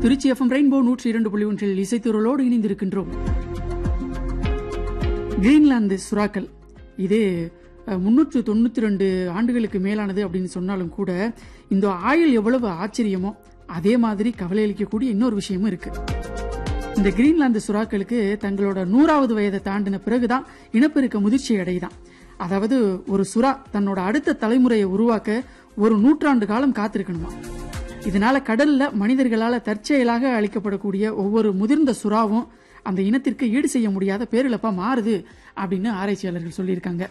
Trichy FM rainbow நூற்றி இரண்டு புள்ளி ஒன்றில் இசைத்துறலோடு இணைந்திருக்கின்றோம் கிரீன்லாந்து சுறாக்கள் இது முன்னூற்று தொண்ணூற்றி ரெண்டு ஆண்டுகளுக்கு மேலானது அப்படின்னு சொன்னாலும் கூட இந்த ஆயுள் எவ்வளவு ஆச்சரியமோ அதே மாதிரி கவலை அளிக்கக்கூடிய இன்னொரு விஷயமும் இருக்கு இந்த கிரீன்லாந்து சுறாக்களுக்கு தங்களோட நூறாவது வயதை தாண்டின பிறகுதான் இனப்பெருக்க முதிர்ச்சி அடையுதான் அதாவது ஒரு சுறா தன்னோட அடுத்த தலைமுறையை உருவாக்க ஒரு நூற்றாண்டு காலம் காத்திருக்கணுமா இதனால கடல்ல மனிதர்களால தற்செயலாக அளிக்கப்படக்கூடிய ஒவ்வொரு முதிர்ந்த சுறாவும் அந்த இனத்திற்கு ஈடு செய்ய முடியாத பேரிழப்பா மாறுது அப்படின்னு ஆராய்ச்சியாளர்கள் சொல்லியிருக்காங்க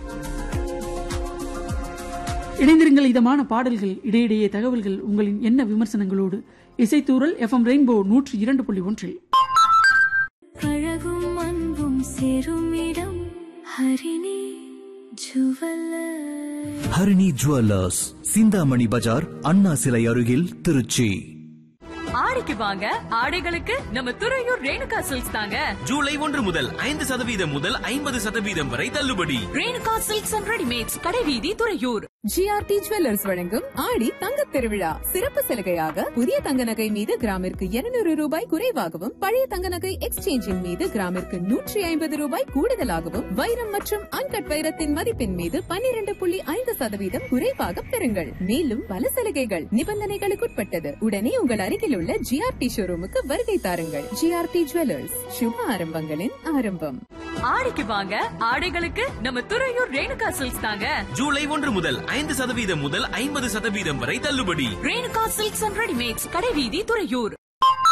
இணைந்திருங்கள் இதமான பாடல்கள் இடையிடையே தகவல்கள் உங்களின் என்ன விமர்சனங்களோடு இசைத்தூரல் எஃப்எம் ரெயின்போ நூற்றி இரண்டு புள்ளி ஒன்றில் அழகும் அன்பும் சேரும் இடம் ஹரிணி ஜுவல்லர் ஹரிணி ஜுவல்லர்ஸ் சிந்தாமணி பஜார் அண்ணா சிலை அருகில் திருச்சி ஆடிக்கு வாங்க ஆடைகளுக்கு நம்ம துறையூர் ரேணுகா சில்க்ஸ் தாங்க ஜூலை ஒன்று முதல் ஐந்து சதவீதம் முதல் ஐம்பது சதவீதம் வரை தள்ளுபடி ரேணுகா சில்க்ஸ் அண்ட் ரெடிமேட்ஸ் கடைவீதி துறையூர் ஜிஆர்டி ஜுவல்லர்ஸ் வழங்கும் ஆடி தங்கத் திருவிழா சிறப்பு சலுகையாக புதிய தங்க நகை மீது கிராமிற்கு 200 ரூபாய் குறைவாகவும் பழைய தங்க நகை எக்ஸ்சேஞ்சின் மீது கிராமிற்கு நூற்றி ஐம்பது ரூபாய் கூடுதலாகவும் வைரம் மற்றும் அன்கட் வைரத்தின் மதிப்பின் மீது 12.5% புள்ளி ஐந்து சதவீதம் குறைவாக பெறுங்கள் மேலும் பல சலுகைகள் நிபந்தனைகளுக்குட்பட்டது உடனே உங்கள் அருகில் உள்ள ஜிஆர்டி ஷோரூமுக்கு வருகை தாருங்கள் ஜிஆர்டி ஜுவல்லர்ஸ் சுப ஆரம்பங்களின் ஆரம்பம் ஆடிக்கு வாங்க ஆடைகளுக்கு நம்ம துறையூர் ரேணுகா சில்க்ஸ் தாங்க ஜூலை ஒன்று முதல் ஐந்து சதவீதம் முதல் ஐம்பது சதவீதம் வரை தள்ளுபடி ரேணுகா சில்க்ஸ் அண்ட் ரெடிமேட்ஸ் கடைவீதி துறையூர்